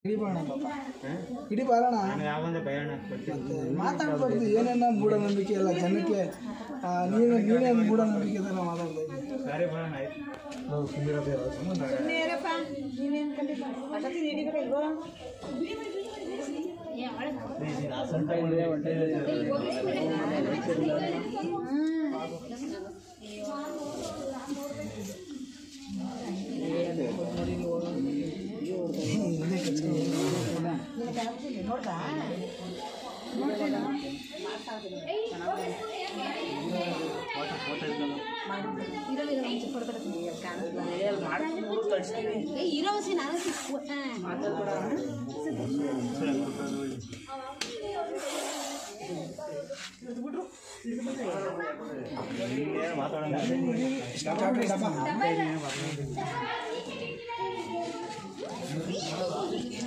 ಹಿಡಿಬೋಣ ಪಾಪ ಹಿಡಿ ಬಾರಣ ಯಾವಂದ್ರೆ ಭಯಣ ಬರ್ತೀನಿ ಮಾತಾಡ್ಬಾರ್ದು ಏನೇನ ಮೂಢನಂಬಿಕೆ ಎಲ್ಲ ಜನಕ್ಕೆ ಆ, ನೀನು ನೀನೇ ಮೂಢನಂಬಿಕೆ ಥರ ಮಾತಾಡ್ತಾ ಇದ್ದೀನಿ ಸರಿ ಬರೋಣ ಆಯ್ತು ಇರೋಸಿ ನಾನು ಇನ್ನೇನು ಮಾತಾಡೋಣ ಡಬ್ಬ